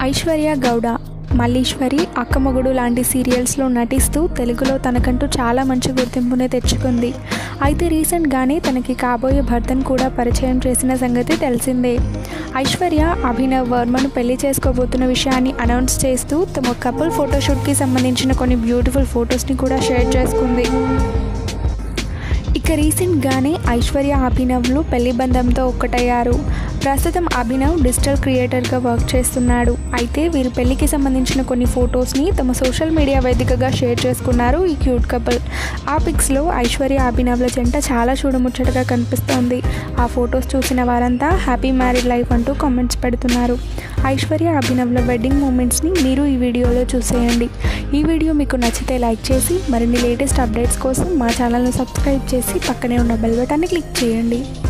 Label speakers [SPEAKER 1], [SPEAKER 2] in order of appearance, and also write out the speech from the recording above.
[SPEAKER 1] ఐశ్వర్య గౌడ మల్లీశ్వరి అక్కమొగుడు లాంటి సీరియల్స్లో నటిస్తూ తెలుగులో తనకంటూ చాలా మంచి గుర్తింపుని తెచ్చుకుంది అయితే రీసెంట్గానే తనకి కాబోయే భర్తను కూడా పరిచయం చేసిన సంగతి తెలిసిందే ఐశ్వర్య అభినవ్ వర్మను పెళ్లి చేసుకోబోతున్న విషయాన్ని అనౌన్స్ చేస్తూ తమ కపుల్ ఫోటోషూట్కి సంబంధించిన కొన్ని బ్యూటిఫుల్ ఫొటోస్ని కూడా షేర్ చేసుకుంది ఇక రీసెంట్గానే ఐశ్వర్య అభినవ్లు పెళ్లి బంధంతో ఒక్కటయ్యారు ప్రస్తుతం అభినవ్ డిజిటల్ క్రియేటర్గా వర్క్ చేస్తున్నాడు అయితే వీరి పెళ్లికి సంబంధించిన కొన్ని ఫొటోస్ని తమ సోషల్ మీడియా వేదికగా షేర్ చేసుకున్నారు ఈ క్యూట్ కపుల్ ఆ పిక్స్లో ఐశ్వర్య అభినవ్ల జంట చాలా చూడముచ్చటగా కనిపిస్తోంది ఆ ఫొటోస్ చూసిన వారంతా హ్యాపీ మ్యారీడ్ లైఫ్ అంటూ కామెంట్స్ పెడుతున్నారు ఐశ్వర్య అభినవ్ల వెడ్డింగ్ మూమెంట్స్ని మీరు ఈ వీడియోలో చూసేయండి ఈ వీడియో మీకు నచ్చితే లైక్ చేసి మరిన్ని లేటెస్ట్ అప్డేట్స్ కోసం మా ఛానల్ను సబ్స్క్రైబ్ చేసి పక్కనే ఉన్న బెల్ బటన్ని క్లిక్ చేయండి